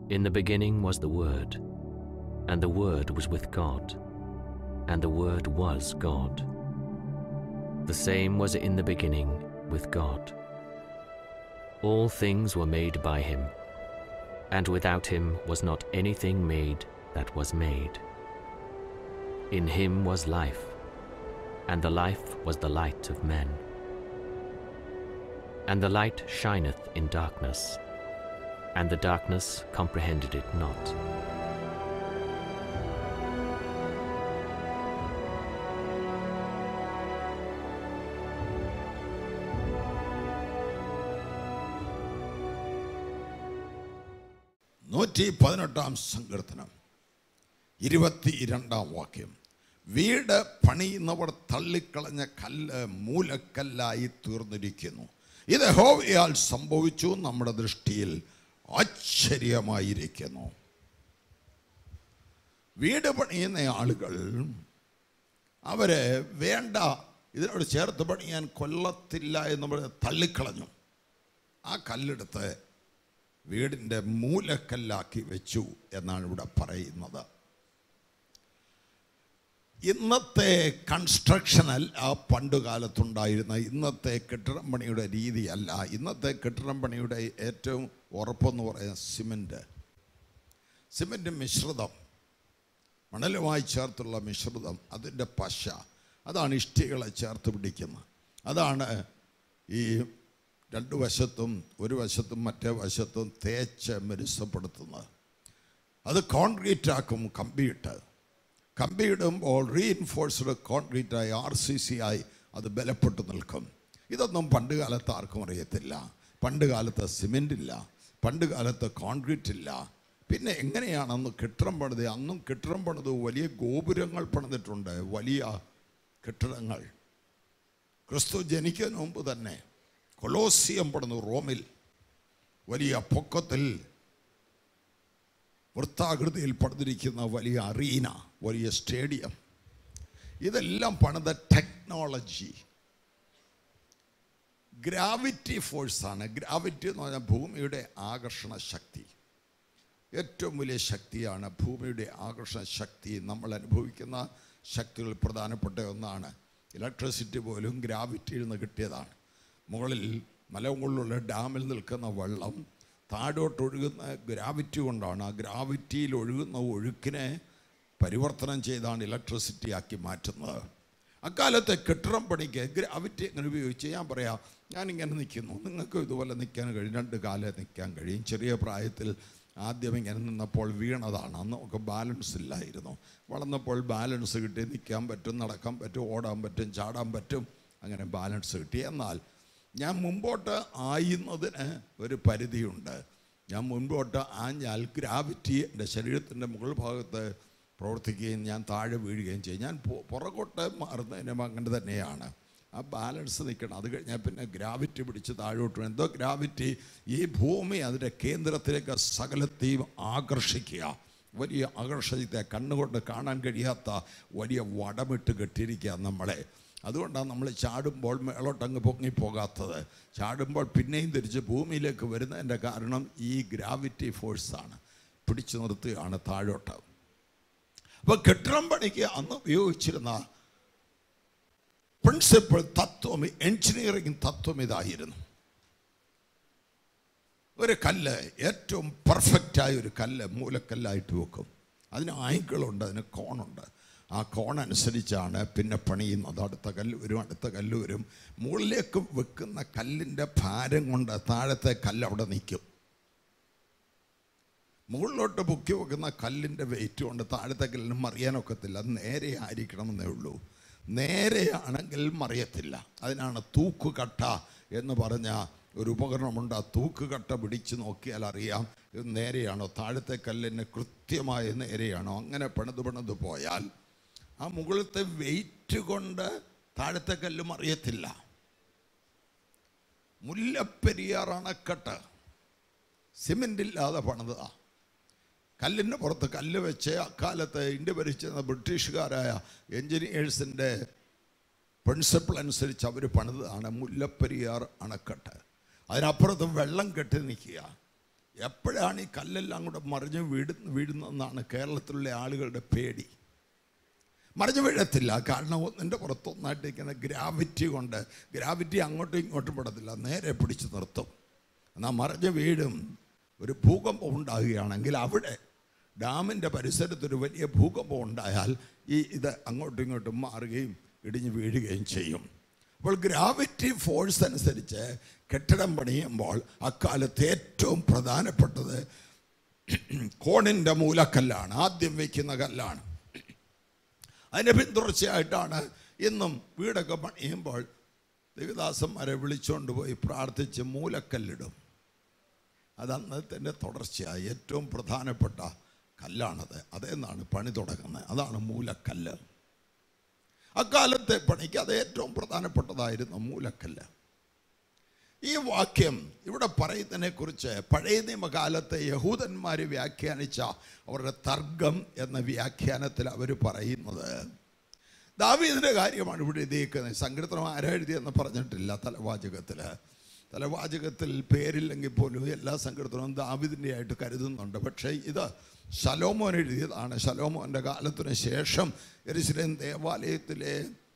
In the beginning was the Word, and the Word was with God, and the Word was God. The same was in the beginning with God. All things were made by him, and without him was not anything made that was made. In him was life, and the life was the light of men. And the light shineth in darkness, and the darkness comprehended it not. നൂറ്റി പതിനെട്ടാം സങ്കീർത്തനം ഇരുപത്തി രണ്ടാം വാക്യം വീട് പണിയുന്നവർ തള്ളിക്കളഞ്ഞ കല്ല് മൂലക്കല്ലായി തീർന്നിരിക്കുന്നു ഇത് ഹോവിയാൽ സംഭവിച്ചു നമ്മുടെ ദൃഷ്ടിയിൽ ആശ്ചര്യമായിരിക്കുന്നു വീട് പണിയുന്ന ആളുകൾ അവര് വേണ്ട ഇതിനോട് ചേർത്ത് പണിയാൻ കൊല്ലത്തില്ല എന്ന് പറഞ്ഞ് തള്ളിക്കളഞ്ഞു ആ കല്ലെടുത്ത് വീടിൻ്റെ മൂലക്കല്ലാക്കി വെച്ചു എന്നാണ് ഇവിടെ പറയുന്നത് ഇന്നത്തെ കൺസ്ട്രക്ഷനൽ ആ പണ്ടുകാലത്തുണ്ടായിരുന്ന ഇന്നത്തെ കെട്ടിടം പണിയുടെ രീതിയല്ല ഇന്നത്തെ കെട്ടിടം പണിയുടെ ഏറ്റവും ഉറപ്പെന്ന് പറയുന്നത് സിമൻറ്റ് സിമൻറ്റ് മിശ്രിതം മണലുമായി ചേർത്തുള്ള മിശ്രിതം അതിൻ്റെ പശ അതാണ് ഇഷ്ടികളെ ചേർത്ത് പിടിക്കുന്നത് അതാണ് ഈ രണ്ട് വശത്തും ഒരു വശത്തും മറ്റേ വശത്തും തേച്ച് മെരുസപ്പെടുത്തുന്നത് അത് കോൺക്രീറ്റ് ആക്കും കമ്പിയിട്ട് കമ്പി ഇടുമ്പോൾ റീഇൻഫോഴ്സ്ഡ് കോൺക്രീറ്റായി ആർ സി സി ആയി അത് ബലപ്പെട്ട് നിൽക്കും ഇതൊന്നും പണ്ട് കാലത്ത് ആർക്കും അറിയത്തില്ല പണ്ട് കാലത്ത് സിമെൻ്റ് ഇല്ല പണ്ട് കാലത്ത് കോൺക്രീറ്റ് ഇല്ല പിന്നെ എങ്ങനെയാണ് അന്ന് കെട്ടിടം പണിത് അന്നും കെട്ടിടം പണിത് വലിയ ഗോപുരങ്ങൾ പണിതിട്ടുണ്ട് വലിയ കെട്ടിടങ്ങൾ ക്രിസ്തു ജനിക്കുന്നതിന് മുമ്പ് തന്നെ കൊളോസിയം പണിതു റോമിൽ വലിയ പൊക്കത്തിൽ വൃത്താകൃതിയിൽ പണിതിരിക്കുന്ന വലിയ അറീന വലിയ സ്റ്റേഡിയം ഇതെല്ലാം പണിത ടെക്നോളജി ഗ്രാവിറ്റി ഫോഴ്സാണ് ഗ്രാവിറ്റി എന്ന് പറഞ്ഞാൽ ഭൂമിയുടെ ആകർഷണ ശക്തി ഏറ്റവും വലിയ ശക്തിയാണ് ഭൂമിയുടെ ആകർഷണ ശക്തി നമ്മൾ അനുഭവിക്കുന്ന ശക്തികൾ പ്രധാനപ്പെട്ട ഒന്നാണ് ഇലക്ട്രിസിറ്റി പോലും ഗ്രാവിറ്റിയിൽ നിന്ന് കിട്ടിയതാണ് മുകളിൽ മലമുകളിലുള്ള ഡാമിൽ നിൽക്കുന്ന വെള്ളം താഴോട്ട് ഒഴുകുന്ന ഗ്രാവിറ്റി കൊണ്ടാണ് ആ ഗ്രാവിറ്റിയിൽ ഒഴുകുന്ന ഒഴുക്കിനെ പരിവർത്തനം ചെയ്താണ് ഇലക്ട്രിസിറ്റി ആക്കി മാറ്റുന്നത് അക്കാലത്തെ കെട്ടിടം പണിക്ക് ഗ്രാവിറ്റി എങ്ങനെ ഉപയോഗിച്ച് ഞാൻ പറയാം ഞാനിങ്ങനെ നിൽക്കുന്നു നിങ്ങൾക്ക് ഇതുപോലെ നിൽക്കാൻ കഴിയും രണ്ട് കാലം നിൽക്കാൻ കഴിയും ചെറിയ പ്രായത്തിൽ ആദ്യം ഇങ്ങനെ നിന്നപ്പോൾ വീണതാണ് അന്ന് നമുക്ക് ബാലൻസ് ഇല്ലായിരുന്നു വളർന്നപ്പോൾ ബാലൻസ് കിട്ടി നിൽക്കാൻ പറ്റും നടക്കാൻ പറ്റും ഓടാൻ പറ്റും ചാടാൻ പറ്റും അങ്ങനെ ബാലൻസ് കിട്ടി എന്നാൽ ഞാൻ മുമ്പോട്ട് ആയുന്നതിന് ഒരു പരിധിയുണ്ട് ഞാൻ മുൻപോട്ട് ആഞ്ഞാൽ ഗ്രാവിറ്റി എൻ്റെ ശരീരത്തിൻ്റെ മുകൾ ഭാഗത്ത് പ്രവർത്തിക്കുകയും ഞാൻ താഴെ വീഴുകയും ചെയ്യും ഞാൻ പു- പുറകോട്ട് മാറുന്നതിനും അങ്ങനെ തന്നെയാണ് ആ ബാലൻസ് നിൽക്കണം അത് കഴിഞ്ഞാൽ പിന്നെ ഗ്രാവിറ്റി പിടിച്ച് താഴോട്ട് വരും. എന്തോ ഗ്രാവിറ്റി ഈ ഭൂമി അതിൻ്റെ കേന്ദ്രത്തിലേക്ക് സകലത്തെയും ആകർഷിക്കുക വലിയ ആകർഷത്തെ കണ്ണുകൊണ്ട് കാണാൻ കഴിയാത്ത വലിയ വടമിട്ട് കെട്ടിയിരിക്കുക നമ്മളെ അതുകൊണ്ടാണ് നമ്മൾ ചാടുമ്പോൾ മേളോട്ടങ്ങ് പൊങ്ങിപ്പോകാത്തത് ചാടുമ്പോൾ പിന്നെയും തിരിച്ച് ഭൂമിയിലേക്ക് വരുന്നതിൻ്റെ കാരണം ഈ ഗ്രാവിറ്റി ഫോഴ്സാണ് പിടിച്ചു നിർത്തുകയാണ് താഴോട്ട് അപ്പോൾ കെട്ടിടം പണിക്ക് അന്ന് ഉപയോഗിച്ചിരുന്ന പ്രിൻസിപ്പൽ തത്വം എഞ്ചിനീയറിംഗ് തത്വം ഇതായിരുന്നു ഒരു കല്ല് ഏറ്റവും പെർഫെക്റ്റായ ഒരു കല്ല് മൂലക്കല്ലായിട്ട് വെക്കും അതിന് ആംഗിളുണ്ട് അതിന് കോണുണ്ട് ആ കോൺ അനുസരിച്ചാണ് പിന്നെ പണിയുന്നത് അടുത്ത കല്ല് വരും അടുത്ത കല്ല് വരും മുകളിലേക്ക് വെക്കുന്ന കല്ലിൻ്റെ ഭാരം കൊണ്ട് താഴത്തെ കല്ല് അവിടെ നിൽക്കും മുകളിലോട്ട് പൊക്കി വെക്കുന്ന കല്ലിൻ്റെ വെയിറ്റ് കൊണ്ട് താഴത്തെ കല്ലിന് മറിയാനൊക്കത്തില്ല അത് നേരെ ആയിരിക്കണമെന്നേ ഉള്ളൂ നേരെയാണെങ്കിൽ മറിയത്തില്ല അതിനാണ് തൂക്കുകട്ട എന്ന് പറഞ്ഞ ഒരു ഉപകരണമുണ്ട് ആ തൂക്കുകട്ട പിടിച്ച് നോക്കിയാൽ അറിയാം ഇത് നേരെയാണോ താഴത്തെ കല്ലിന് കൃത്യമായ നേരെയാണോ അങ്ങനെ പണിത് പണിത് പോയാൽ ആ മുകളിലത്തെ വെയിറ്റ് കൊണ്ട് താഴത്തെ കല്ല് മറിയത്തില്ല മുല്ലപ്പെരിയാർ അണക്കെട്ട് സിമെൻ്റ് ഇല്ലാതെ പണിതാ കല്ലിൻ്റെ പുറത്ത് കല്ല് വെച്ച് അക്കാലത്ത് ഇന്ത്യ ഭരിച്ചിരുന്ന ബ്രിട്ടീഷുകാരായ എൻജിനീയേഴ്സിൻ്റെ പ്രിൻസിപ്പിൾ അനുസരിച്ച് അവർ പണിതാണ് മുല്ലപ്പെരിയാർ അണക്കെട്ട് അതിനപ്പുറത്ത് വെള്ളം കെട്ടി നിൽക്കുക എപ്പോഴാണ് ഈ കല്ലെല്ലാം കൂടെ മറിഞ്ഞ് വീട് വീഴുന്നതെന്നാണ് കേരളത്തിലുള്ള ആളുകളുടെ പേടി മറിഞ്ഞു വീഴത്തില്ല കാരണം ഒന്നിൻ്റെ പുറത്തൊന്നായിട്ട് ഇരിക്കുന്ന ഗ്രാവിറ്റി കൊണ്ട് ഗ്രാവിറ്റി അങ്ങോട്ടും ഇങ്ങോട്ടും പെടത്തില്ല നേരെ പിടിച്ച് നിർത്തും എന്നാൽ മറിഞ്ഞു വീഴും ഒരു ഭൂകമ്പം ഉണ്ടാകുകയാണെങ്കിൽ അവിടെ ഡാമിൻ്റെ പരിസരത്തൊരു വലിയ ഭൂകമ്പം ഉണ്ടായാൽ ഈ ഇത് അങ്ങോട്ടും ഇങ്ങോട്ടും മാറുകയും ഇടിഞ്ഞു വീഴുകയും ചെയ്യും അപ്പോൾ ഗ്രാവിറ്റി ഫോഴ്സ് അനുസരിച്ച് കെട്ടിടം പണിയുമ്പോൾ അക്കാലത്ത് ഏറ്റവും പ്രധാനപ്പെട്ടത് കോണിൻ്റെ മൂലക്കല്ലാണ് ആദ്യം വയ്ക്കുന്ന കല്ലാണ് അതിൻ്റെ പിന്തുടർച്ചയായിട്ടാണ് ഇന്നും വീടൊക്കെ പണിയുമ്പോൾ ദേവദാസന്മാരെ വിളിച്ചുകൊണ്ട് പോയി പ്രാർത്ഥിച്ച് മൂലക്കല്ലിടും അത് അന്നത്തിൻ്റെ തുടർച്ചയായി ഏറ്റവും പ്രധാനപ്പെട്ട കല്ലാണത് അതെന്നാണ് പണി തുടങ്ങുന്നത് അതാണ് മൂലക്കല്ല് അക്കാലത്തെ പണിക്ക് അത് ഏറ്റവും പ്രധാനപ്പെട്ടതായിരുന്നു മൂലക്കല്ല് ഈ വാക്യം ഇവിടെ പറയുന്നതിനെ കുറിച്ച് പഴയ നിയമകാലത്തെ യഹൂദന്മാർ വ്യാഖ്യാനിച്ച അവരുടെ തർക്കം എന്ന വ്യാഖ്യാനത്തിൽ അവർ പറയുന്നത് ദാവീദിൻ്റെ കാര്യമാണ് ഇവിടെ എഴുതിയിരിക്കുന്നത് സങ്കീർത്തനം ആരാ എഴുതിയെന്ന് പറഞ്ഞിട്ടില്ല തലവാചകത്തിൽ തലവാചകത്തിൽ പേരില്ലെങ്കിൽ പോലും എല്ലാ സങ്കീർത്തനവും ദാവീദിൻ്റെ ആയിട്ട് കരുതുന്നുണ്ട് പക്ഷേ ഇത് ശലോമോൻ എഴുതിയതാണ് ശലോമോൻ്റെ കാലത്തിന് ശേഷം എരിശിലേം ദേവാലയത്തിലെ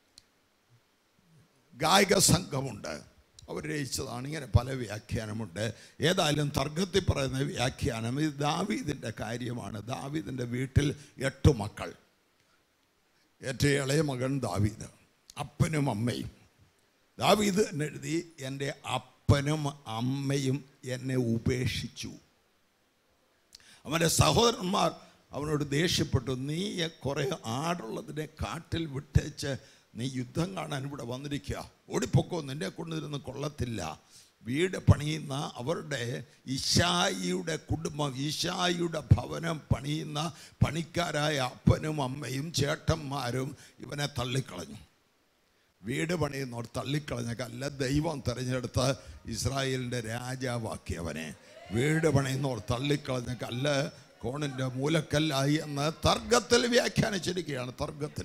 ഗായക സംഘമുണ്ട് അവർ രചിച്ചതാണ് ഇങ്ങനെ പല വ്യാഖ്യാനമുണ്ട് ഏതായാലും തർക്കത്തിൽ പറയുന്ന വ്യാഖ്യാനം ഇത് ദാവീദിൻ്റെ കാര്യമാണ് ദാവീദിൻ്റെ വീട്ടിൽ എട്ട് മക്കൾ ഏറ്റവും ഇളയ മകൻ ദാവീദ് അപ്പനും അമ്മയും ദാവീദ് എന്ന് എഴുതി എൻ്റെ അപ്പനും അമ്മയും എന്നെ ഉപേക്ഷിച്ചു അവൻ്റെ സഹോദരന്മാർ അവനോട് ദേഷ്യപ്പെട്ടു നീ കുറേ ആടുള്ളതിനെ കാട്ടിൽ വിട്ടേച്ച് നീ യുദ്ധം കാണാൻ ഇവിടെ വന്നിരിക്കുക ഓടിപ്പൊക്കോ നിന്നെ കൊണ്ടിരുന്ന് കൊള്ളത്തില്ല വീട് പണിയുന്ന അവരുടെ ഇഷായിയുടെ കുടുംബം ഇഷായിയുടെ ഭവനം പണിയുന്ന പണിക്കാരായ അപ്പനും അമ്മയും ചേട്ടന്മാരും ഇവനെ തള്ളിക്കളഞ്ഞു വീട് പണിയുന്നവർ തള്ളിക്കളഞ്ഞ കല്ല ദൈവം തിരഞ്ഞെടുത്ത ഇസ്രായേലിൻ്റെ രാജാവാക്കിയവനെ വീട് പണിയുന്നവർ തള്ളിക്കളഞ്ഞ കല്ല് കോണിൻ്റെ മൂലക്കല്ലായി എന്ന് തർക്കത്തിൽ വ്യാഖ്യാനിച്ചിരിക്കുകയാണ് തർക്കത്തിൽ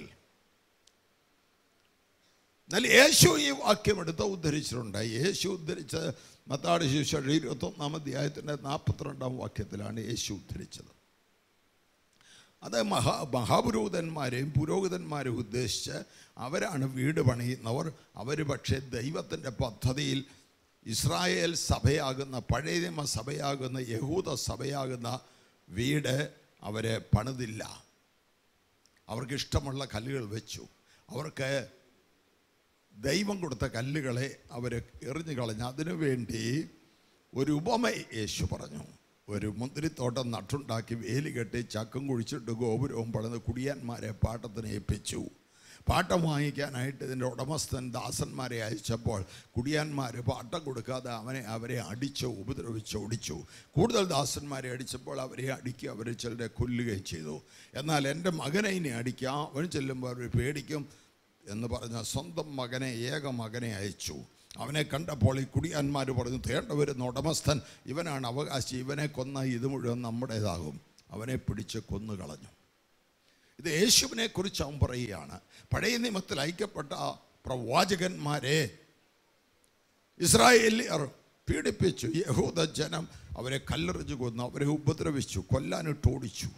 എന്നാൽ യേശു ഈ വാക്യം എടുത്ത് ഉദ്ധരിച്ചിട്ടുണ്ട് യേശു ഉദ്ധരിച്ച് മത്താട് ശിശുഷ ഇരുപത്തൊന്നാം അധ്യായത്തിൻ്റെ നാൽപ്പത്തിരണ്ടാം വാക്യത്തിലാണ് യേശു ഉദ്ധരിച്ചത് അത് മഹാ മഹാപുരോഹിതന്മാരെയും പുരോഹിതന്മാരെയും ഉദ്ദേശിച്ച് അവരാണ് വീട് പണിയുന്നവർ അവർ പക്ഷേ ദൈവത്തിൻ്റെ പദ്ധതിയിൽ ഇസ്രായേൽ സഭയാകുന്ന പഴയ നിയമ സഭയാകുന്ന യഹൂദ സഭയാകുന്ന വീട് അവരെ പണിതില്ല അവർക്ക് ഇഷ്ടമുള്ള കല്ലുകൾ വെച്ചു അവർക്ക് ദൈവം കൊടുത്ത കല്ലുകളെ അവർ എറിഞ്ഞു കളഞ്ഞു അതിനു വേണ്ടി ഒരു ഉപമ യേശു പറഞ്ഞു ഒരു മുന്തിരിത്തോട്ടം നട്ടുണ്ടാക്കി വേലി കെട്ടി ചക്കം കുഴിച്ചിട്ട് ഗോപുരവും പണിത് കുടിയാന്മാരെ പാട്ടത്തിന് ഏൽപ്പിച്ചു പാട്ടം വാങ്ങിക്കാനായിട്ട് ഇതിൻ്റെ ഉടമസ്ഥൻ ദാസന്മാരെ അയച്ചപ്പോൾ കുടിയാന്മാർ പാട്ടം കൊടുക്കാതെ അവനെ അവരെ അടിച്ച് ഉപദ്രവിച്ച് ഓടിച്ചു കൂടുതൽ ദാസന്മാരെ അടിച്ചപ്പോൾ അവരെ അടിക്കുക അവരെ ചിലരെ കൊല്ലുകയും ചെയ്തു എന്നാൽ എൻ്റെ മകനെ ഇനി അടിക്കാം അവൻ ചെല്ലുമ്പോൾ അവർ പേടിക്കും എന്ന് പറഞ്ഞ സ്വന്തം മകനെ ഏക മകനെ അയച്ചു അവനെ കണ്ടപ്പോൾ ഈ കുടിയാന്മാർ പറഞ്ഞു തേണ്ട വരുന്ന ഉടമസ്ഥൻ ഇവനാണ് അവകാശി ഇവനെ കൊന്ന ഇത് മുഴുവൻ നമ്മുടേതാകും അവനെ പിടിച്ച് കൊന്നുകളഞ്ഞു ഇത് യേശുവിനെ കുറിച്ച് അവൻ പറയുകയാണ് പഴയ നിയമത്തിൽ ഐക്യപ്പെട്ട പ്രവാചകന്മാരെ ഇസ്രായേലിയർ പീഡിപ്പിച്ചു യഹൂദ ജനം അവരെ കല്ലെറിഞ്ഞു കൊന്നു അവരെ ഉപദ്രവിച്ചു കൊല്ലാനിട്ട് ഓടിച്ചു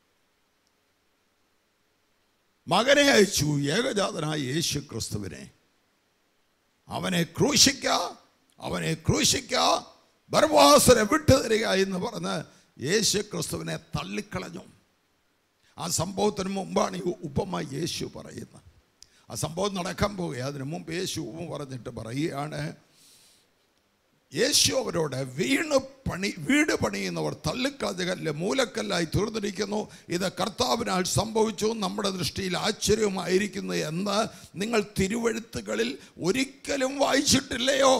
മകനെ അയച്ചു ഏകജാതനായ യേശു ക്രിസ്തുവിനെ അവനെ ക്രൂശിക്ക അവനെ ക്രൂശിക്ക ബർവാസനെ വിട്ടുതരിക എന്ന് പറഞ്ഞ് യേശു ക്രിസ്തുവിനെ തള്ളിക്കളഞ്ഞു ആ സംഭവത്തിന് മുമ്പാണ് ഈ ഉപമ യേശു പറയുന്നത് ആ സംഭവം നടക്കാൻ പോവുക അതിനു മുമ്പ് യേശു ഉപമ പറഞ്ഞിട്ട് പറയുകയാണ് യേശു അവരോട് വീണ് പണി വീട് പണിയുന്നവർ തള്ളിക്കളഞ്ഞ കല്ല് മൂലക്കല്ലായി തീർന്നിരിക്കുന്നു ഇത് കർത്താവിനാൽ സംഭവിച്ചു നമ്മുടെ ദൃഷ്ടിയിൽ ആശ്ചര്യമായിരിക്കുന്നു എന്ന് നിങ്ങൾ തിരുവഴുത്തുകളിൽ ഒരിക്കലും വായിച്ചിട്ടില്ലയോ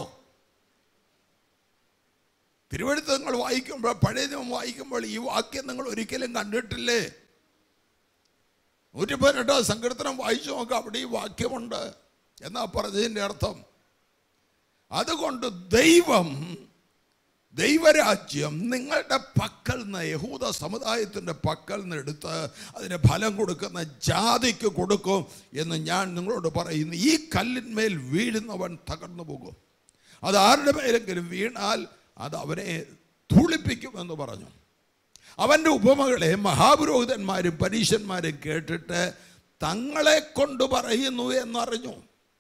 തിരുവഴുത്ത് നിങ്ങൾ വായിക്കുമ്പോൾ പഴയ നിയമം വായിക്കുമ്പോൾ ഈ വാക്യം നിങ്ങൾ ഒരിക്കലും കണ്ടിട്ടില്ലേ നൂറ്റി പതിനെട്ടോ സങ്കീർത്തനം വായിച്ചു നോക്കാം അവിടെ ഈ വാക്യമുണ്ട് എന്നാ പറഞ്ഞതിൻ്റെ അർത്ഥം അതുകൊണ്ട് ദൈവം ദൈവരാജ്യം നിങ്ങളുടെ പക്കൽ നിന്ന് യഹൂദ സമുദായത്തിൻ്റെ പക്കൽ നിന്ന് എടുത്ത് അതിന് ഫലം കൊടുക്കുന്ന ജാതിക്ക് കൊടുക്കും എന്ന് ഞാൻ നിങ്ങളോട് പറയുന്നു ഈ കല്ലിന്മേൽ വീഴുന്നവൻ തകർന്നു പോകും അത് ആരുടെ മേലെങ്കിലും വീണാൽ അത് അവനെ ധൂളിപ്പിക്കുമെന്ന് പറഞ്ഞു അവൻ്റെ ഉപമകളെ മഹാപുരോഹിതന്മാരും പരീശന്മാരും കേട്ടിട്ട് തങ്ങളെ കൊണ്ട് പറയുന്നു എന്നറിഞ്ഞു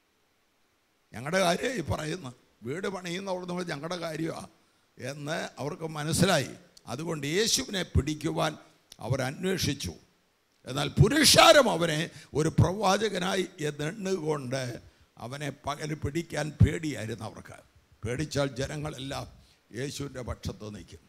ഞങ്ങളുടെ കാര്യം ഈ പറയുന്നു വീട് പണിയുന്നവർ നമ്മൾ ഞങ്ങളുടെ കാര്യമാണ് എന്ന് അവർക്ക് മനസ്സിലായി അതുകൊണ്ട് യേശുവിനെ പിടിക്കുവാൻ അവർ അന്വേഷിച്ചു എന്നാൽ പുരുഷാരം അവനെ ഒരു പ്രവാചകനായി എന്നുകൊണ്ട് അവനെ പകൽ പിടിക്കാൻ പേടിയായിരുന്നു അവർക്ക് പേടിച്ചാൽ ജനങ്ങളെല്ലാം യേശുവിൻ്റെ പക്ഷത്ത് നിൽക്കും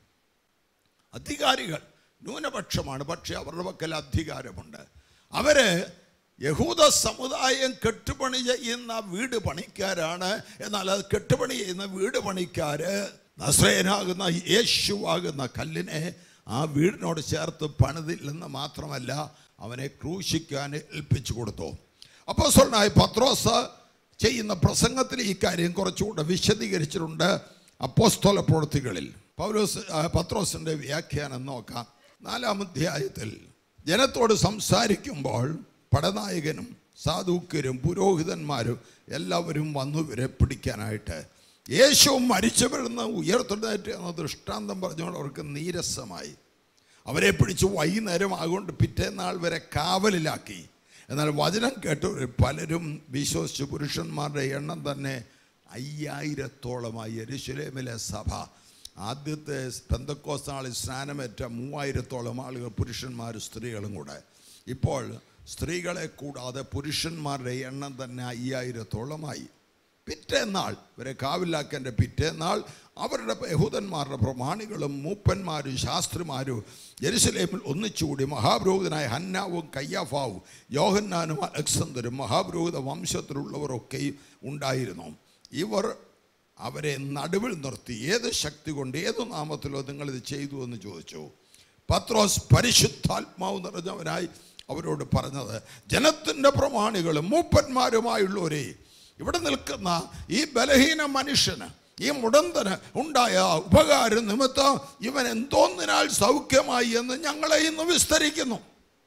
അധികാരികൾ ന്യൂനപക്ഷമാണ് പക്ഷേ അവരുടെ പക്കൽ അധികാരമുണ്ട് അവര് യഹൂദ സമുദായം കെട്ടുപണി ചെയ്യുന്ന വീട് പണിക്കാരാണ് എന്നാൽ അത് കെട്ടുപണി ചെയ്യുന്ന വീട് പണിക്കാര് നസ്രയനാകുന്ന യേശുവാകുന്ന കല്ലിനെ ആ വീടിനോട് ചേർത്ത് പണിതില്ലെന്ന് മാത്രമല്ല അവനെ ക്രൂശിക്കാൻ ഏൽപ്പിച്ചു കൊടുത്തു അപ്പോൾ സ്വർണായി പത്രോസ് ചെയ്യുന്ന പ്രസംഗത്തിൽ ഈ കാര്യം കുറച്ചുകൂടെ വിശദീകരിച്ചിട്ടുണ്ട് അപ്പോസ്തോല പ്രവൃത്തികളിൽ പൗലോസ് ആ, പത്രോസിന്റെ വ്യാഖ്യാനം നോക്കാം നാലാം അധ്യായത്തിൽ ജനത്തോട് സംസാരിക്കുമ്പോൾ പടനായകനും സാധുക്കരും പുരോഹിതന്മാരും എല്ലാവരും വന്നു ഇവരെ പിടിക്കാനായിട്ട് യേശു മരിച്ചവരുന്ന ഉയർത്തെഴുന്നേറ്റ് എന്ന ദൃഷ്ടാന്തം പറഞ്ഞുകൊണ്ട് അവർക്ക് നീരസമായി അവരെ പിടിച്ച് വൈകുന്നേരം ആകൊണ്ട് പിറ്റേന്നാൾ വരെ കാവലിലാക്കി എന്നാൽ വചനം കേട്ടവർ പലരും വിശ്വസിച്ച് പുരുഷന്മാരുടെ എണ്ണം തന്നെ അയ്യായിരത്തോളമായി യെരുശലേമിലെ സഭ ആദ്യത്തെ പെന്തക്കോസ് നാളിൽ സ്നാനമേറ്റ മൂവായിരത്തോളം ആളുകൾ പുരുഷന്മാരും സ്ത്രീകളും കൂടെ ഇപ്പോൾ സ്ത്രീകളെ കൂടാതെ പുരുഷന്മാരുടെ എണ്ണം തന്നെ അയ്യായിരത്തോളമായി പിറ്റേന്നാൾ ഇവരെ കാവിലാക്കേണ്ട പിറ്റേന്നാൾ അവരുടെ യഹൂദന്മാരുടെ പ്രമാണികളും മൂപ്പന്മാരും ശാസ്ത്രിമാരും യെരുസലേമിൽ ഒന്നിച്ചുകൂടി മഹാപുരോഹിതനായ ഹന്നാവും കയ്യാഫാവും യോഹന്നാനും അലക്സന്തരും മഹാപുരോഹിത വംശത്തിലുള്ളവരൊക്കെയും ഉണ്ടായിരുന്നു ഇവർ അവരെ നടുവിൽ നിർത്തി ഏത് ശക്തി കൊണ്ട് ഏത് നാമത്തിലോ നിങ്ങളിത് ചെയ്തു എന്ന് ചോദിച്ചു പത്രോസ് പരിശുദ്ധാത്മാവ് നിറഞ്ഞവനായി അവരോട് പറഞ്ഞത് ജനത്തിൻ്റെ പ്രമാണികളും മൂപ്പന്മാരുമായുള്ളവരെ ഇവിടെ നിൽക്കുന്ന ഈ ബലഹീന മനുഷ്യന് ഈ മുടന്തന് ഉണ്ടായ ഉപകാര നിമിത്തം ഇവൻ എന്തോന്നിനാൽ സൗഖ്യമായി എന്ന് ഞങ്ങളെ ഇന്ന് വിസ്തരിക്കുന്നു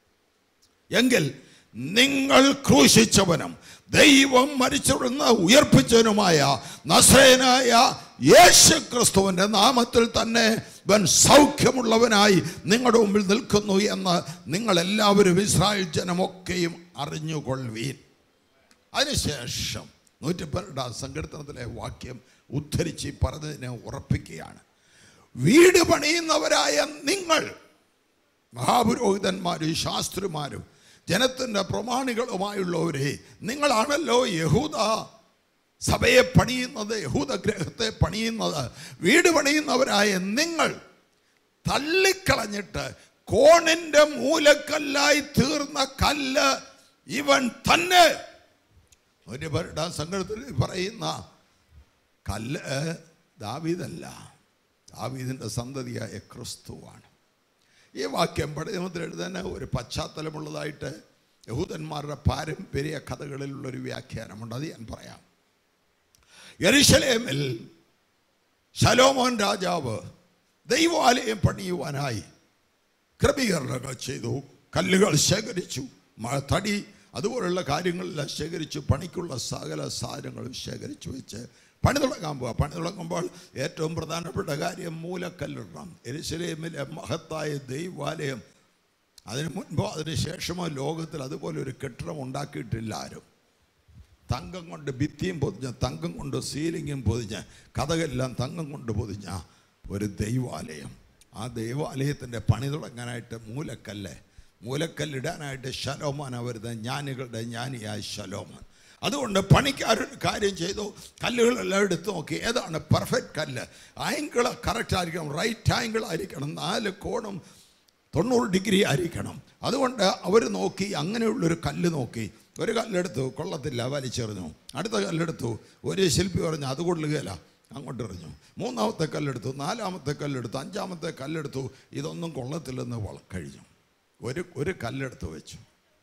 എങ്കിൽ നിങ്ങൾ ക്രൂശിച്ചവനും ദൈവം മരിച്ചുവിടുന്ന ഉയർപ്പിച്ചവനുമായ നസ്രേനായ യേശു ക്രിസ്തുവിൻ്റെ നാമത്തിൽ തന്നെ ഇവൻ സൗഖ്യമുള്ളവനായി നിങ്ങളുടെ മുമ്പിൽ നിൽക്കുന്നു എന്ന് നിങ്ങളെല്ലാവരും ഇസ്രായേൽ ജനമൊക്കെയും അറിഞ്ഞുകൊള്ളുവീൻ അതിനുശേഷം നൂറ്റിപ്പരണ്ടാം സങ്കീർത്തനത്തിലെ വാക്യം ഉദ്ധരിച്ച് ഈ പറഞ്ഞതിനെ ഉറപ്പിക്കുകയാണ് വീട് പണിയുന്നവരായ നിങ്ങൾ മഹാപുരോഹിതന്മാരും ശാസ്ത്രിമാരും ജനത്തിൻ്റെ പ്രമാണികളുമായുള്ളവരെ നിങ്ങളാണല്ലോ യഹൂദ സഭയെ പണിയുന്നത് യഹൂദ ഗ്രഹത്തെ പണിയുന്നത് വീട് പണിയുന്നവരായ നിങ്ങൾ തള്ളിക്കളഞ്ഞിട്ട് കോണിന്റെ മൂലക്കല്ലായി തീർന്ന കല്ല് ഇവൻ തന്നെ ഒരു പേരുടെ സങ്കടത്തിൽ പറയുന്ന കല്ല് ദാവീദല്ല ദാവീദിൻ്റെ സന്തതിയായ ക്രിസ്തുവാണ് ഈ വാക്യം പടയമത്തിൽ എഴുതാൻ ഒരു പശ്ചാത്തലമുള്ളതായിട്ട് യഹൂദന്മാരുടെ പാരമ്പര്യ കഥകളിലുള്ളൊരു വ്യാഖ്യാനമുണ്ട് അത് ഞാൻ പറയാം യെരുശലേമിൽ ശലോമോൻ രാജാവ് ദൈവാലയം പണിയുവാനായി ക്രമീകരണങ്ങൾ ചെയ്തു കല്ലുകൾ ശേഖരിച്ചു മ- തടി അതുപോലുള്ള കാര്യങ്ങളെല്ലാം ശേഖരിച്ചു പണിക്കുള്ള സകല സാധനങ്ങളും ശേഖരിച്ചു വെച്ച് പണി തുടങ്ങാൻ പോവാ പണി തുടങ്ങുമ്പോൾ ഏറ്റവും പ്രധാനപ്പെട്ട കാര്യം മൂലക്കല്ലിടണം എരുസലേമിലെ മഹത്തായ ദൈവാലയം അതിന് മുൻപോ അതിന് ശേഷമോ ലോകത്തിൽ അതുപോലെ ഒരു കെട്ടിടം ഉണ്ടാക്കിയിട്ടില്ല ആരും തങ്കം കൊണ്ട് ഭിത്തിയും പൊതിഞ്ഞ തങ്കം കൊണ്ട് സീലിങ്ങും പൊതിഞ്ഞ കഥകളെല്ലാം തങ്കം കൊണ്ട് പൊതിഞ്ഞ ഒരു ദൈവാലയം ആ ദൈവാലയത്തിൻ്റെ പണി തുടങ്ങാനായിട്ട് മൂലക്കല്ല് മൂലക്കല്ലിടാനായിട്ട് ശലോമാൻ വരുന്നത് ജ്ഞാനികളുടെ ജ്ഞാനിയായ ശലോമാൻ അതുകൊണ്ട് പണിക്കാരൊരു കാര്യം ചെയ്തു കല്ലുകളെല്ലാം എടുത്ത് നോക്കി ഏതാണ് പെർഫെക്റ്റ് കല്ല് ആംഗിൾ കറക്റ്റ് ആയിരിക്കണം റൈറ്റ് ആംഗിൾ ആയിരിക്കണം നാല് കോണും തൊണ്ണൂറ് ഡിഗ്രി ആയിരിക്കണം അതുകൊണ്ട് അവർ നോക്കി അങ്ങനെയുള്ളൊരു കല്ല് നോക്കി ഒരു കല്ലെടുത്തു കൊള്ളത്തില്ല വലിച്ചെറിഞ്ഞു അടുത്ത കല്ലെടുത്തു ഒരു ശില്പി പറഞ്ഞു അത് കൊള്ളുകയില്ല അങ്ങോട്ട് എറിഞ്ഞു മൂന്നാമത്തെ കല്ലെടുത്തു നാലാമത്തെ കല്ലെടുത്തു അഞ്ചാമത്തെ കല്ലെടുത്തു ഇതൊന്നും കൊള്ളത്തില്ലെന്ന് വള കഴിഞ്ഞു ഒരു ഒരു കല്ലെടുത്ത് വെച്ചു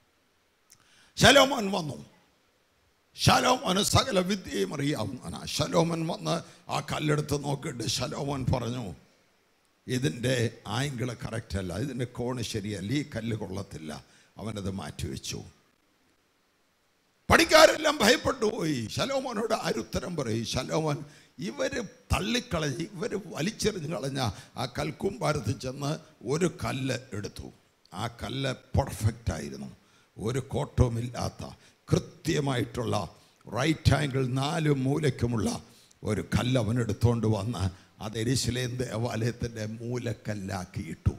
ശലോമോൻ വന്നു ശലോമോന് സകല വിദ്യയും അറിയാവുന്നവനാ ശലോമൻ വന്ന് ആ കല്ലെടുത്ത് നോക്കിയിട്ട് ശലോമോൻ പറഞ്ഞു ഇതിൻ്റെ ആംഗിള് കറക്റ്റ് അല്ല ഇതിൻ്റെ കോണ് ശരിയല്ല ഈ കല്ല് കൊള്ളത്തില്ല അവനത് മാറ്റിവെച്ചു പണിക്കാരെല്ലാം ഭയപ്പെട്ടു പോയി ശലോമോനോട് ആരുത്തരം പറയും ശലോമോൻ ഇവർ തള്ളിക്കളഞ്ഞ് ഇവർ വലിച്ചെറിഞ്ഞ് കളഞ്ഞ ആ കൽക്കുംഭാരത്തിൽ ചെന്ന് ഒരു കല്ല് എടുത്തു ആ കല്ല് പെർഫെക്റ്റ് ആയിരുന്നു ഒരു കോട്ടവുമില്ലാത്ത കൃത്യമായിട്ടുള്ള റൈറ്റ് ആംഗിൾ നാല് മൂലയ്ക്കുമുള്ള ഒരു കല്ല് അവൻ എടുത്തുകൊണ്ട് വന്ന് അത് എരിശിലേം ദേവാലയത്തിൻ്റെ മൂലക്കല്ലാക്കിയിട്ടു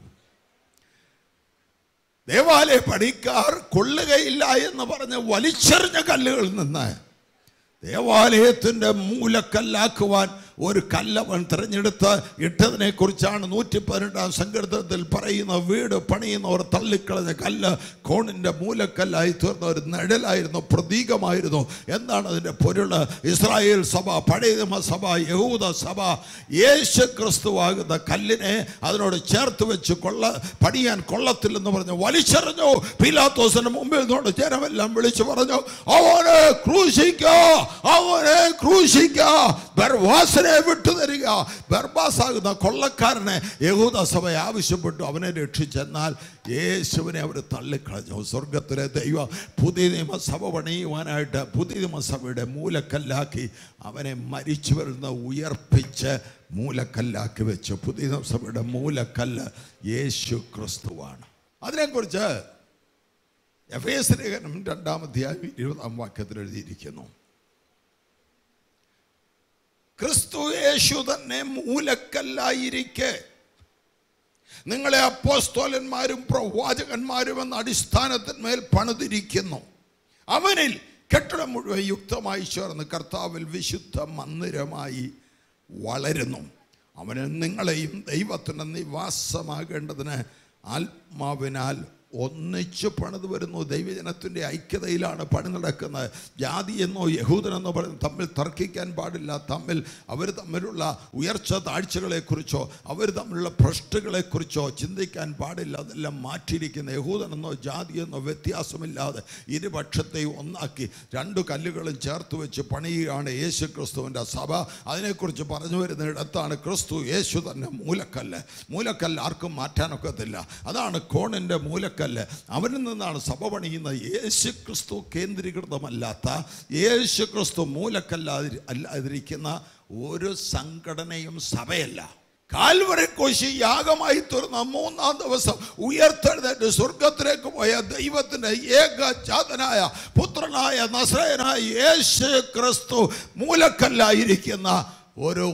ദേവാലയ പണിക്കാർ കൊള്ളുകയില്ല എന്ന് പറഞ്ഞ് വലിച്ചെറിഞ്ഞ കല്ലുകളിൽ നിന്ന് ദേവാലയത്തിൻ്റെ മൂലക്കല്ലാക്കുവാൻ ഒരു കല്ലവൻ തിരഞ്ഞെടുത്ത് ഇട്ടതിനെ കുറിച്ചാണ് നൂറ്റി പതിനെട്ടാം സങ്കീർത്തനത്തിൽ പറയുന്ന വീട് പണിയുന്നവർ തള്ളിക്കളഞ്ഞ കല്ല് കോണിൻ്റെ മൂലക്കല്ലായി തീർന്ന ഒരു നിഴലായിരുന്നു പ്രതീകമായിരുന്നു എന്താണ് അതിൻ്റെ പൊരുള് ഇസ്രായേൽ സഭ പഴയ നിയമസഭ യഹൂദ സഭ യേശു ക്രിസ്തുവാകുന്ന കല്ലിനെ അതിനോട് ചേർത്ത് വെച്ച് കൊള്ള പണിയാൻ കൊള്ളത്തില്ലെന്ന് പറഞ്ഞു വലിച്ചെറിഞ്ഞു പീലാത്തോസിന് മുമ്പിൽ നിന്നോട് ജനമെല്ലാം വിളിച്ചു പറഞ്ഞു അവനെ ക്രൂശിക്ക അവനെ ക്രൂശിക്ക ബർവാസിനെ വിട്ടു തരിക ബർബാസാകുന്ന കൊള്ളക്കാരനെ യഹൂദ സഭ ആവശ്യപ്പെട്ടു അവനെ രക്ഷിച്ചെന്നാൽ യേശുവിനെ അവർ തള്ളിക്കളഞ്ഞു സ്വർഗത്തിലെ ദൈവം പുതിയ നിയമസഭ പണിയുവാനായിട്ട് പുതിയ നിയമസഭയുടെ മൂലക്കല്ലാക്കി അവനെ മരിച്ചവരിൽ നിന്ന് ഉയർപ്പിച്ച് മൂലക്കല്ലാക്കി വെച്ചു പുതിയ നിയമസഭയുടെ മൂലക്കല്ല് യേശു ക്രിസ്തുവാണ് അതിനെക്കുറിച്ച് എഫ് എസ് ലേഖനം രണ്ടാമധ്യായം ഇരുപതാം വാക്യത്തിൽ എഴുതിയിരിക്കുന്നു ക്രിസ്തു യേശു തന്നെ മൂലക്കല്ലായിരിക്കെ നിങ്ങളെ അപ്പോസ്തോലന്മാരും പ്രവാചകന്മാരും എന്ന അടിസ്ഥാനത്തിന്മേൽ പണിതിരിക്കുന്നു അവനിൽ കെട്ടിടം മുഴുവൻ യുക്തമായി ചേർന്ന് കർത്താവിൽ വിശുദ്ധ മന്ദിരമായി വളരുന്നു അവന് നിങ്ങളെയും ദൈവത്തിൻ്റെ നിവാസമാകേണ്ടതിന് ആത്മാവിനാൽ ഒന്നിച്ച് പണിത് വരുന്നു ദൈവജനത്തിൻ്റെ ഐക്യതയിലാണ് പണി നടക്കുന്നത് ജാതി എന്നോ യഹൂദനെന്നോ പറയുന്നത് തമ്മിൽ തർക്കിക്കാൻ പാടില്ല തമ്മിൽ അവർ തമ്മിലുള്ള ഉയർച്ച താഴ്ചകളെക്കുറിച്ചോ അവർ തമ്മിലുള്ള ഭ്രഷ്ടുകളെക്കുറിച്ചോ ചിന്തിക്കാൻ പാടില്ല അതെല്ലാം മാറ്റിയിരിക്കുന്ന യഹൂദനെന്നോ ജാതിയെന്നോ വ്യത്യാസമില്ലാതെ ഇരുപക്ഷത്തെയും ഒന്നാക്കി രണ്ട് കല്ലുകളും ചേർത്ത് വെച്ച് പണിയുകയാണ് യേശു ക്രിസ്തുവിൻ്റെ സഭ അതിനെക്കുറിച്ച് പറഞ്ഞു വരുന്ന ഇടത്താണ് ക്രിസ്തു യേശു തന്നെ മൂലക്കല്ല് മൂലക്കല്ല് ആർക്കും മാറ്റാനൊക്കത്തില്ല അതാണ് കോണിൻ്റെ മൂലക്കല്ല് അവനിൽ നിന്നാണ് സഭ പണിയുന്നത് യേശു ക്രിസ്തു കേന്ദ്രീകൃതമല്ലാത്ത യേശു ക്രിസ്തു മൂലക്കല്ലാതി അല്ലാതിരിക്കുന്ന ഒരു സംഘടനയും സഭയല്ല കാൽവരെ കോശി യാഗമായി തീർന്ന മൂന്നാം ദിവസം ഉയർത്തെഴുന്നേറ്റ് സ്വർഗത്തിലേക്ക് പോയ ദൈവത്തിന്റെ ഏകജാതനായ പുത്രനായ നസ്രയനായ യേശു ക്രിസ്തു മൂലക്കല്ലായിരിക്കുന്ന ഒരു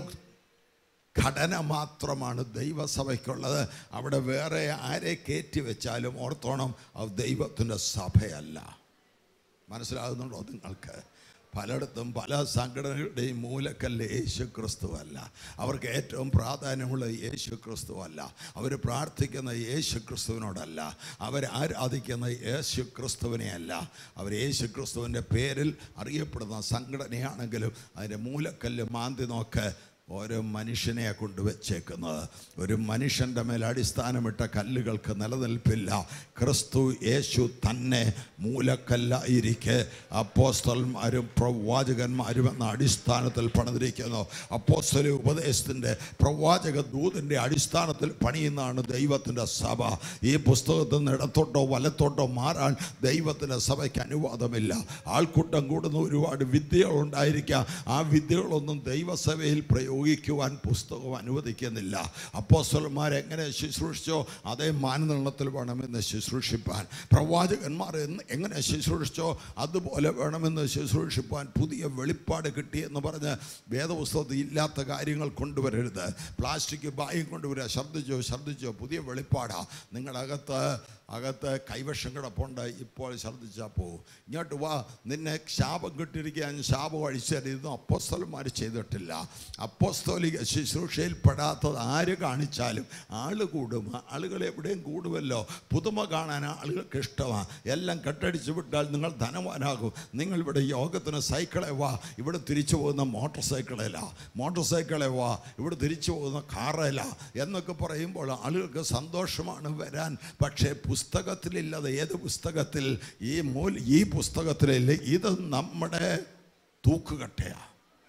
ഘടന മാത്രമാണ് ദൈവസഭയ്ക്കുള്ളത് അവിടെ വേറെ ആരെ കയറ്റി വെച്ചാലും ഓർത്തോണം അത് ദൈവത്തിൻ്റെ സഭയല്ല മനസ്സിലാകുന്നുണ്ടോ നിങ്ങൾക്ക് പലയിടത്തും പല സംഘടനകളുടെയും മൂലക്കല്ല് യേശു ക്രിസ്തു അല്ല അവർക്ക് ഏറ്റവും പ്രാധാന്യമുള്ള യേശു ക്രിസ്തു അല്ല അവർ പ്രാർത്ഥിക്കുന്ന യേശു ക്രിസ്തുവിനോടല്ല അവർ ആരാധിക്കുന്ന യേശു ക്രിസ്തുവിനെ അല്ല അവർ യേശു ക്രിസ്തുവിൻ്റെ പേരിൽ അറിയപ്പെടുന്ന സംഘടനയാണെങ്കിലും അതിൻ്റെ മൂലക്കല്ല് മാന്തി നോക്ക് ഓരോ മനുഷ്യനെ കൊണ്ടുവച്ചേക്കുന്നത് ഒരു മനുഷ്യൻ്റെ മേൽ അടിസ്ഥാനമിട്ട കല്ലുകൾക്ക് നിലനിൽപ്പില്ല ക്രിസ്തു യേശു തന്നെ മൂലക്കല്ലായിരിക്കെ അപ്പോസ്തലന്മാരും പ്രവാചകന്മാരും എന്ന അടിസ്ഥാനത്തിൽ പണിതിരിക്കുന്നു അപ്പോസ്തല ഉപദേശത്തിൻ്റെ പ്രവാചക ദൂതിൻ്റെ അടിസ്ഥാനത്തിൽ പണിയുന്നതാണ് ദൈവത്തിൻ്റെ സഭ ഈ പുസ്തകത്തിൽ നിന്ന് ഇടത്തോട്ടോ വലത്തോട്ടോ മാറാൻ ദൈവത്തിൻ്റെ സഭയ്ക്ക് അനുവാദമില്ല ആൾക്കൂട്ടം കൂടുന്ന ഒരുപാട് വിദ്യകളുണ്ടായിരിക്കാം ആ വിദ്യകളൊന്നും ദൈവസഭയിൽ പ്രയോഗിക്കുവാൻ പുസ്തകം അനുവദിക്കുന്നില്ല അപ്പോസ്തലന്മാർ എങ്ങനെ ശുശ്രൂഷിച്ചോ അതേ മാനദണ്ഡത്തിൽ വേണമെന്ന് ശുശ്രൂഷിപ്പാൻ പ്രവാചകന്മാർ എന്ന് എങ്ങനെ ശുശ്രൂഷിച്ചോ അതുപോലെ വേണമെന്ന് ശുശ്രൂഷിപ്പാൻ പുതിയ വെളിപ്പാട് കിട്ടിയെന്ന് പറഞ്ഞ് വേദപുസ്തകത്തിൽ ഇല്ലാത്ത കാര്യങ്ങൾ കൊണ്ടുവരരുത് പ്ലാസ്റ്റിക് ബായും കൊണ്ടുവരിക ഛർദ്ദിച്ചോ ഛർദ്ദിച്ചോ പുതിയ വെളിപ്പാടാ നിങ്ങളുടെ അകത്ത് അകത്ത് കൈവശം കിടപ്പുണ്ട് ഇപ്പോൾ ഛർദ്ദിച്ചാൽ പോകും ഇങ്ങോട്ട് വാ നിന്നെ ശാപം കിട്ടിയിരിക്കാൻ ശാപം അഴിച്ചാൽ ഇതൊന്നും അപ്പോസ്തലന്മാർ ചെയ്തിട്ടില്ല അപ്പോസ്തോലിക ശുശ്രൂഷയിൽ പെടാത്തത് ആര് കാണിച്ചാലും ആള് കൂടും ആളുകൾ എവിടെയും കൂടുമല്ലോ പുതുമ കാണാൻ ആളുകൾക്ക് ഇഷ്ടമാണ് എല്ലാം കെട്ടടിച്ച് വിട്ടാൽ നിങ്ങൾ ധനവാനാകും നിങ്ങൾ ഇവിടെ യോഗത്തിന് സൈക്കിളെ വാ ഇവിടെ തിരിച്ചു പോകുന്ന മോട്ടോർ സൈക്കിളിലാ മോട്ടോർ സൈക്കിളെ വാ ഇവിടെ തിരിച്ചു പോകുന്ന കാറില എന്നൊക്കെ പറയുമ്പോൾ ആളുകൾക്ക് സന്തോഷമാണ് വരാൻ പക്ഷേ പുസ്തകത്തിലില്ലാതെ ഏത് പുസ്തകത്തിൽ ഈ മൂൽ ഈ പുസ്തകത്തിലില്ല ഇത് നമ്മുടെ തൂക്കുകട്ടയാണ്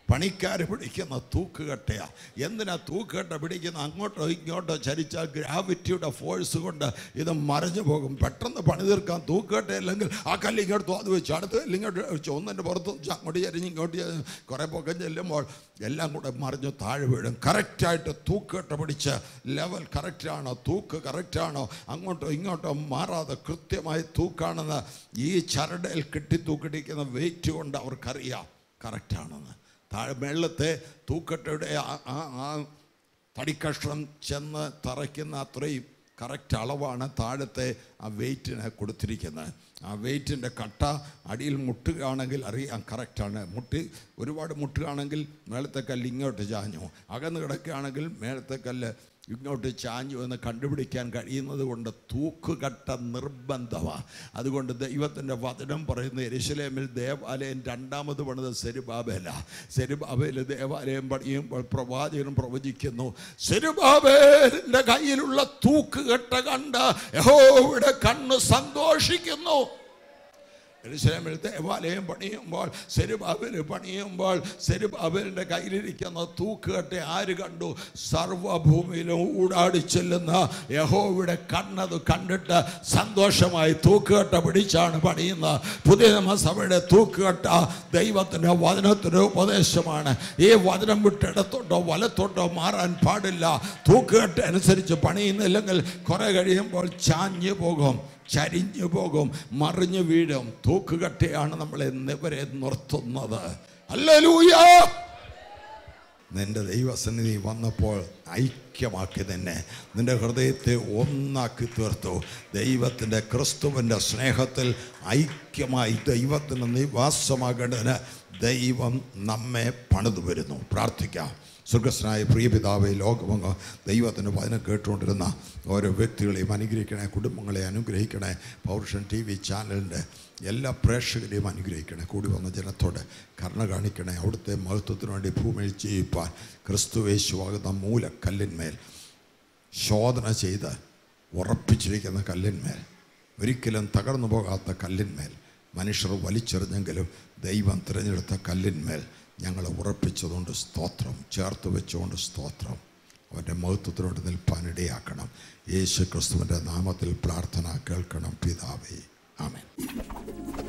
പണിക്കാർ പിടിക്കുന്ന തൂക്കുകെട്ടയാ എന്തിനാ തൂക്കുകെട്ട പിടിക്കുന്ന അങ്ങോട്ടോ ഇങ്ങോട്ടോ ചരിച്ചാൽ ഗ്രാവിറ്റിയുടെ ഫോഴ്സ് കൊണ്ട് ഇത് മറിഞ്ഞു പോകും പെട്ടെന്ന് പണി തീർക്കാൻ തൂക്കുകെട്ട അല്ലെങ്കിൽ ആ കല്ല് ഇങ്ങോട്ട് അത് വെച്ച് അടുത്ത് കല്ല് ഇങ്ങോട്ട് വെച്ച് ഒന്നിൻ്റെ പുറത്ത് വെച്ച് അങ്ങോട്ട് ചരിഞ്ഞ് ഇങ്ങോട്ട് ചരിഞ്ഞ് കുറേ പൊക്കം ചെല്ലുമ്പോൾ എല്ലാം കൂടെ മറിഞ്ഞ് താഴെ വീഴും കറക്റ്റായിട്ട് തൂക്കുകെട്ട പിടിച്ച് ലെവൽ കറക്റ്റാണോ തൂക്ക് കറക്റ്റാണോ അങ്ങോട്ടോ ഇങ്ങോട്ടോ മാറാതെ കൃത്യമായി തൂക്കാണെന്ന് ഈ ചരടയിൽ കെട്ടി തൂക്കിടിക്കുന്ന വെയിറ്റ് കൊണ്ട് അവർക്കറിയാം കറക്റ്റാണെന്ന് താഴെ മേളത്തെ തൂക്കട്ടയുടെ ആ- ആ ആ തടിക്കഷ്ണം ചെന്ന് തറയ്ക്കുന്ന അത്രയും കറക്റ്റ് അളവാണ് താഴത്തെ ആ വെയിറ്റിന് കൊടുത്തിരിക്കുന്നത് ആ വെയിറ്റിൻ്റെ കട്ട അടിയിൽ മുട്ടുകയാണെങ്കിൽ അറിയാം കറക്റ്റാണ് മുട്ടി ഒരുപാട് മുട്ടുകയാണെങ്കിൽ മേളത്തെ കല്ല് ഇങ്ങോട്ട് ചാഞ്ഞു അകന്ന് കിടക്കുകയാണെങ്കിൽ മേളത്തെ കല്ല് ഇങ്ങോട്ട് ചാഞ്ഞു എന്ന് കണ്ടുപിടിക്കാൻ കഴിയുന്നത് കൊണ്ട് തൂക്കുകട്ട നിർബന്ധമാണ് അതുകൊണ്ട് ദൈവത്തിൻ്റെ വചനം പറയുന്ന എരുശലേമിൽ ദേവാലയം രണ്ടാമത് പണിത് സെരുബാബേല സെരുബാബേൽ ദേവാലയം പണിയുമ്പോൾ പ്രവാചകനും പ്രവചിക്കുന്നു സെരുബാബേലിൻ്റെ കയ്യിലുള്ള തൂക്കുകെട്ട കണ്ട് യഹോവയുടെ കണ്ണ് സന്തോഷിക്കുന്നു എരുസലേമിൽ ദേവാലയം പണിയുമ്പോൾ സെരുബാബിൽ പണിയുമ്പോൾ സെരുബാബിലിൻ്റെ കയ്യിലിരിക്കുന്ന തൂക്കുകെട്ട് ആര് കണ്ടു സർവഭൂമിയിലും ഊടാടി ചെല്ലുന്ന യഹോവിടെ കണ്ണത് കണ്ടിട്ട് സന്തോഷമായി തൂക്കുകെട്ട പിടിച്ചാണ് പണിയുന്നത് പുതിയ നിയമസഭയുടെ തൂക്കുകെട്ട ദൈവത്തിൻ്റെ വചനത്തിൻ്റെ ഉപദേശമാണ് ഈ വചനം വിട്ടിടത്തോട്ടോ വലത്തോട്ടോ മാറാൻ പാടില്ല തൂക്കുകെട്ട് അനുസരിച്ച് പണിയുന്നില്ലെങ്കിൽ കുറെ കഴിയുമ്പോൾ ചാഞ്ഞു പോകും ചരിഞ്ഞു പോകും മറിഞ്ഞു വീഴും തൂക്കുകട്ടയാണ് നമ്മളെ എന്നിവരെ നിർത്തുന്നത് അല്ലൂയ നിന്റെ ദൈവസന്നിധി വന്നപ്പോൾ ഐക്യമാക്കി തന്നെ നിന്റെ ഹൃദയത്തെ ഒന്നാക്കി തീർത്തു ദൈവത്തിൻ്റെ ക്രിസ്തുവിൻ്റെ സ്നേഹത്തിൽ ഐക്യമായി ദൈവത്തിന് നിവാസമാകേണ്ടതിന് ദൈവം നമ്മെ പണിതു വരുന്നു പ്രാർത്ഥിക്കാം സ്വർഗസ്നായ പ്രിയപിതാവെ ലോകമങ്ങ് ദൈവത്തിൻ്റെ വചനം കേട്ടുകൊണ്ടിരുന്ന ഓരോ വ്യക്തികളെയും അനുഗ്രഹിക്കണേ കുടുംബങ്ങളെ അനുഗ്രഹിക്കണേ പൗരുഷൻ ടി വി ചാനലിൻ്റെ എല്ലാ പ്രേക്ഷകരെയും അനുഗ്രഹിക്കണേ കൂടി വന്ന ജനത്തോട് കരുണ കാണിക്കണേ അവിടുത്തെ മഹത്വത്തിനു വേണ്ടി ഭൂമിയിൽ ചെയ്യിപ്പാൻ ക്രിസ്തുവേശുവാകുന്ന മൂലക്കല്ലിന്മേൽ ശോധന ചെയ്ത് ഉറപ്പിച്ചിരിക്കുന്ന കല്ലിന്മേൽ ഒരിക്കലും തകർന്നു പോകാത്ത കല്ലിന്മേൽ മനുഷ്യർ വലിച്ചെറിഞ്ഞെങ്കിലും ദൈവം തിരഞ്ഞെടുത്ത കല്ലിന്മേൽ ഞങ്ങളെ ഉറപ്പിച്ചതുകൊണ്ട് സ്തോത്രം ചേർത്ത് വെച്ചുകൊണ്ട് സ്തോത്രം അവൻ്റെ മഹത്വത്തിനോട് നിൽപ്പാനിടയാക്കണം യേശു ക്രിസ്തുവിൻ്റെ നാമത്തിൽ പ്രാർത്ഥന കേൾക്കണം പിതാവേ ആമേൻ